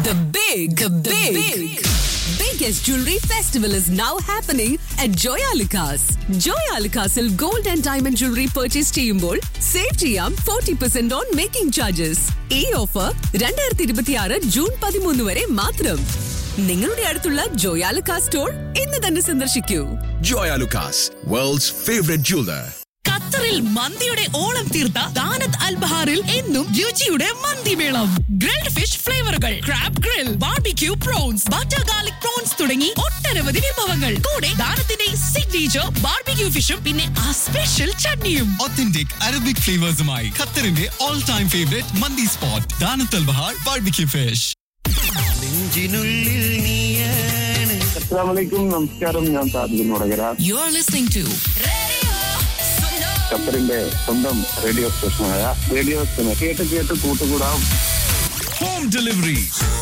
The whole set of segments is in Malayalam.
The big, the big, biggest jewelry festival is now happening at Joyalukas. Joyalukasil gold and diamond jewelry purchase ചെയ്യുമ്പോൾ സേവ് ചെയ്യാം forty percent on making charges ഈ ഓഫർ രണ്ടായിരത്തി ഇരുപത്തിയാറ് ജൂൺ പതിമൂന്ന് വരെ മാത്രം നിങ്ങളുടെ അടുത്തുള്ള ജോയാലുക്കാ സ്റ്റോർ ഇന്ന് തന്നെ സന്ദർശിക്കൂ Joya Lucas, world's favorite jeweler. ഖത്തറിൽ മന്തിയുടെ ഓളം തീർത്ത ദാനത്ത് അൽബഹാറിൽ എന്നും രുചിയുടെ മന്തിമേളം ഗ്രിൽഡ് ഫിഷ് ഫ്ലേവറുകൾ crab grill barbecue prawns butter garlic prawns തുടങ്ങി ഒട്ടനവധി വിഭവങ്ങൾ കൂടെ ദാനത്തിന്റെ സിഗ്നേച്ചർ ബാർബിക്യൂ ഫിഷും പിന്നെ ആ സ്പെഷ്യൽ ചട്നിയും authentic Arabic flavors-മായി ഖത്തറിന്റെ all time favorite മന്തി സ്പോട്ട് ദാനത്തൽ ബഹാർ ബാർബിക്യൂ ഫിഷ് നെഞ്ചിനുള്ളിൽ നീയാണ് അസ്സാമലൈക്കും നമസ്കാരം ഞാൻ Thajul Mudakara you are listening to ഖത്തറിന്റെ സ്വന്തം റേഡിയോ സ്റ്റേഷനായ റേഡിയോ സ്റ്റേഷൻ കേട്ട് കേട്ട് കൂട്ടുകൂടാം ഹോം ഡെലിവറി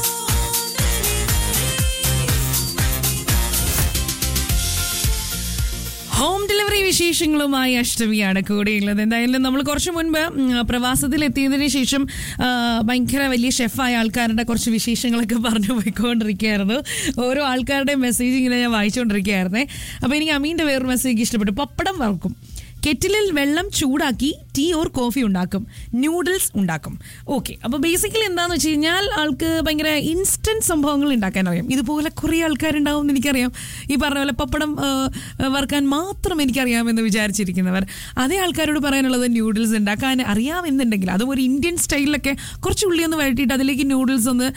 ഹോം ഡെലിവറി വിശേഷങ്ങളുമായി അഷ്ടമിയാണ് കൂടെയുള്ളത് എന്തായാലും നമ്മൾ കുറച്ച് മുൻപ് ഉം, പ്രവാസത്തിൽ എത്തിയതിന് ശേഷം ആ, ഭയങ്കര വലിയ ഷെഫായ ആൾക്കാരുടെ കുറച്ച് വിശേഷങ്ങളൊക്കെ പറഞ്ഞു പോയിക്കൊണ്ടിരിക്കുകയായിരുന്നു ഓരോ ആൾക്കാരുടെ മെസ്സേജ് ഇങ്ങനെ ഞാൻ വായിച്ചുകൊണ്ടിരിക്കുകയായിരുന്നേ അപ്പോൾ എനിക്ക് അമീൻ്റെ വേറൊരു മെസ്സേജ് ഇഷ്ടപ്പെട്ടു പപ്പടം വറക്കും കെറ്റിലിൽ വെള്ളം ചൂടാക്കി ടീ ഓർ കോഫി ഉണ്ടാക്കും ന്യൂഡിൽസ് ഉണ്ടാക്കും ഓക്കെ അപ്പോൾ ബേസിക്കലി എന്താന്ന് വെച്ച് കഴിഞ്ഞാൽ ആൾക്ക് ഭയങ്കര ഇൻസ്റ്റന്റ് സംഭവങ്ങൾ ഉണ്ടാക്കാൻ അറിയാം ഇതുപോലെ കുറേ ആൾക്കാരുണ്ടാവും എന്ന് എനിക്കറിയാം ഈ പറഞ്ഞ പോലെ പപ്പടം ആ, ആ, വറുക്കാൻ മാത്രം എനിക്കറിയാമെന്ന് വിചാരിച്ചിരിക്കുന്നവർ അതേ ആൾക്കാരോട് പറയാനുള്ളത് ന്യൂഡിൽസ് ഉണ്ടാക്കാൻ അറിയാമെന്നുണ്ടെങ്കിൽ അതും ഒരു ഇന്ത്യൻ സ്റ്റൈലിലൊക്കെ കുറച്ച് ഉള്ളി ഒന്ന് വഴറ്റിയിട്ട് അതിലേക്ക് ന്യൂഡിൽസ് ഒന്ന്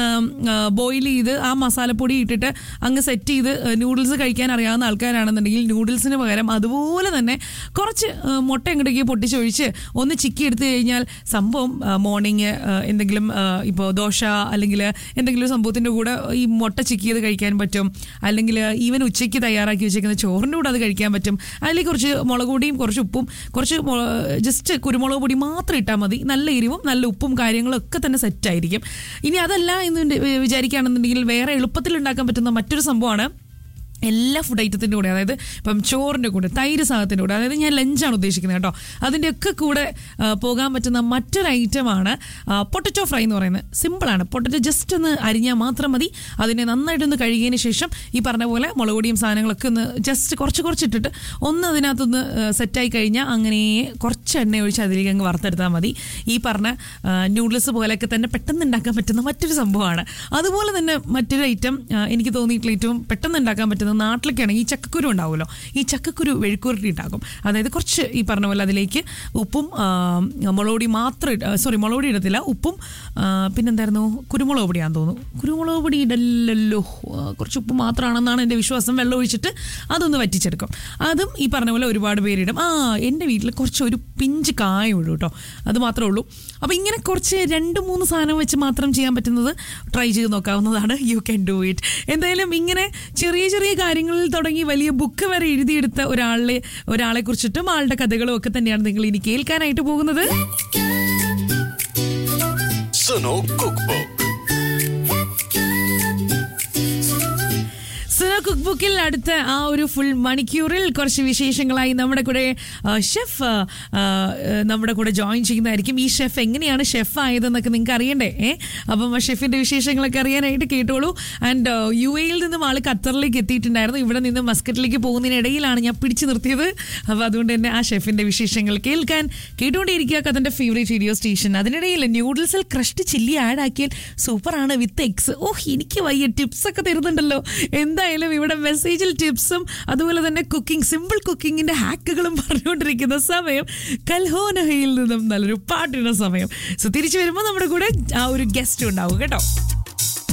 ബോയിൽ ചെയ്ത് ആ മസാലപ്പൊടി ഇട്ടിട്ട് അങ്ങ് സെറ്റ് ചെയ്ത് ന്യൂഡിൽസ് കഴിക്കാൻ അറിയാവുന്ന ആൾക്കാരാണെന്നുണ്ടെങ്കിൽ ന്യൂഡിൽസിന് പകരം അതുപോലെ തന്നെ കുറച്ച് ആ, മുട്ട എങ്ങോട്ടേക്ക് പൊട്ടിച്ചൊഴിച്ച് ഒന്ന് ചിക്കി എടുത്തു കഴിഞ്ഞാൽ സംഭവം മോർണിംഗ് എന്തെങ്കിലും ഇപ്പോൾ ദോശ അല്ലെങ്കിൽ എന്തെങ്കിലും സംഭവത്തിൻ്റെ കൂടെ ഈ മുട്ട ചിക്കി ചെയ്ത് കഴിക്കാൻ പറ്റും അല്ലെങ്കിൽ ഈവൻ ഉച്ചയ്ക്ക് തയ്യാറാക്കി വെച്ചേക്കുന്ന ചോറിൻ്റെ കൂടെ അത് കഴിക്കാൻ പറ്റും അതിലേക്ക് കുറച്ച് മുളക് പൊടിയും കുറച്ച് ഉപ്പും കുറച്ച് ജസ്റ്റ് കുരുമുളക് പൊടി മാത്രം ഇട്ടാൽ മതി നല്ല എരിവും നല്ല ഉപ്പും കാര്യങ്ങളും ഒക്കെ തന്നെ സെറ്റായിരിക്കും ഇനി അതല്ല എന്ന് വിചാരിക്കുകയാണെന്നുണ്ടെങ്കിൽ വേറെ എളുപ്പത്തിൽ ഉണ്ടാക്കാൻ പറ്റുന്ന മറ്റൊരു സംഭവമാണ് എല്ലാ ഫുഡ് ഐറ്റത്തിൻ്റെ കൂടെ അതായത് ഇപ്പം ചോറിൻ്റെ കൂടെ തൈര് സാധനത്തിൻ്റെ കൂടെ അതായത് ഞാൻ ലഞ്ചാണ് ഉദ്ദേശിക്കുന്നത് കേട്ടോ അതിൻ്റെയൊക്കെ കൂടെ ആ, പോകാൻ പറ്റുന്ന മറ്റൊരു ഐറ്റമാണ് പൊട്ടറ്റോ ഫ്രൈ എന്ന് പറയുന്നത് സിമ്പിളാണ് പൊട്ടറ്റോ ജസ്റ്റ് ഒന്ന് അരിഞ്ഞാൽ മാത്രം മതി അതിനെ നന്നായിട്ടൊന്ന് കഴുകിയതിന് ശേഷം ഈ പറഞ്ഞ പോലെ മുളക് പൊടിയും സാധനങ്ങളൊക്കെ ഒന്ന് ജസ്റ്റ് കുറച്ച് കുറച്ചിട്ടിട്ട് ഒന്ന് അതിനകത്തൊന്ന് സെറ്റായി കഴിഞ്ഞാൽ അങ്ങനെ കുറച്ച് എണ്ണ ഒഴിച്ച് അതിലേക്ക് അങ്ങ് വറുത്തെടുത്താൽ മതി ഈ പറഞ്ഞ ന്യൂഡിൽസ് പോലെയൊക്കെ തന്നെ പെട്ടെന്ന് ഉണ്ടാക്കാൻ പറ്റുന്ന മറ്റൊരു സംഭവമാണ് അതുപോലെ തന്നെ മറ്റൊരു ഐറ്റം എനിക്ക് തോന്നിയിട്ടുള്ള ഏറ്റവും പെട്ടെന്ന് ഉണ്ടാക്കാൻ പറ്റുന്ന നാട്ടിലൊക്കെയാണെങ്കിൽ ഈ ചക്കക്കുരു ഉണ്ടാവുമല്ലോ ഈ ചക്കക്കുരു വെഴുക്കുരുട്ടി ഉണ്ടാക്കും അതായത് കുറച്ച് ഈ പറഞ്ഞ പോലെ അതിലേക്ക് ഉപ്പും ആ, മുളക് പൊടി മാത്രം സോറി മുളക് പൊടി ഇടത്തില്ല ഉപ്പും ആ, പിന്നെന്തായിരുന്നു കുരുമുളക് പൊടിയാന്ന് തോന്നുന്നു കുരുമുളക് പൊടി ഇടല്ലല്ലോ ആ, കുറച്ച് ഉപ്പ് മാത്രമാണെന്നാണ് എൻ്റെ വിശ്വാസം വെള്ളം ഒഴിച്ചിട്ട് അതൊന്ന് വറ്റിച്ചെടുക്കും അതും ഈ പറഞ്ഞ പോലെ ഒരുപാട് പേരിടും ആ എൻ്റെ വീട്ടിൽ കുറച്ച് ഒരു പിഞ്ച് കായ ഉള്ളൂ കേട്ടോ അത് മാത്രമേ ഉള്ളൂ അപ്പോൾ ഇങ്ങനെ കുറച്ച് രണ്ട് മൂന്ന് സാധനം വെച്ച് മാത്രം ചെയ്യാൻ പറ്റുന്നത് ട്രൈ ചെയ്ത് നോക്കാവുന്നതാണ് യു ക്യാൻ ഡു ഇറ്റ് എന്തായാലും ഇങ്ങനെ ചെറിയ ചെറിയ കാര്യങ്ങളിൽ തുടങ്ങി വലിയ ബുക്ക് വരെ എഴുതിയെടുത്ത ഒരാളെ ഒരാളെ കുറിച്ചിട്ടും ആളുടെ കഥകളും ഒക്കെ തന്നെയാണ് നിങ്ങൾ ഇനി കേൾക്കാനായിട്ട് പോകുന്നത് Suno Cookbook. സുന കുക്ക് ബുക്കിൽ അടുത്ത ആ ഒരു ഫുൾ മണിക്കൂറിൽ കുറച്ച് വിശേഷങ്ങളായി നമ്മുടെ കൂടെ ആ, ഷെഫ് ആ, ആ, നമ്മുടെ കൂടെ ജോയിൻ ചെയ്യുന്നതായിരിക്കും ഈ ഷെഫ് എങ്ങനെയാണ് ഷെഫ് ആയതെന്നൊക്കെ നിങ്ങൾക്ക് അറിയണ്ടേ ഏ അപ്പം ആ ഷെഫിന്റെ വിശേഷങ്ങളൊക്കെ അറിയാനായിട്ട് കേട്ടോളൂ ആൻഡ് യു എയിൽ നിന്നും ആൾ ഖത്തറിലേക്ക് എത്തിയിട്ടുണ്ടായിരുന്നു ഇവിടെ നിന്ന് മസ്കറ്റിലേക്ക് പോകുന്നതിനിടയിലാണ് ഞാൻ പിടിച്ചു നിർത്തിയത് അപ്പോൾ അതുകൊണ്ട് തന്നെ ആ ഷെഫിന്റെ വിശേഷങ്ങൾ കേൾക്കാൻ കേട്ടുകൊണ്ടേയിരിക്കുക കഥന്റെ ഫേവറേറ്റ് റേഡിയോ സ്റ്റേഷൻ അതിനിടയിൽ ന്യൂഡിൽസിൽ ക്രഷ്ഡ് ചില്ലി ആഡ് ആക്കിയാൽ സൂപ്പറാണ് വിത്ത് എക്സ് ഓഹ് എനിക്ക് വയ്യ ടിപ്സ് ഒക്കെ തരുന്നുണ്ടല്ലോ എന്തായാലും ഇവിടെ മെസ്സേജിൽ ടിപ്സും അതുപോലെ തന്നെ കുക്കിംഗ് സിമ്പിൾ കുക്കിങ്ങിന്റെ ഹാക്കുകളും പറഞ്ഞുകൊണ്ടിരിക്കുന്ന സമയം കൽഹോനഹയിൽ നിന്നും നല്ലൊരു പാട്ടിടുന്ന സമയം സോ തിരിച്ചു വരുമ്പോൾ നമ്മുടെ കൂടെ ആ ഒരു ഗസ്റ്റ് ഉണ്ടാവും കേട്ടോ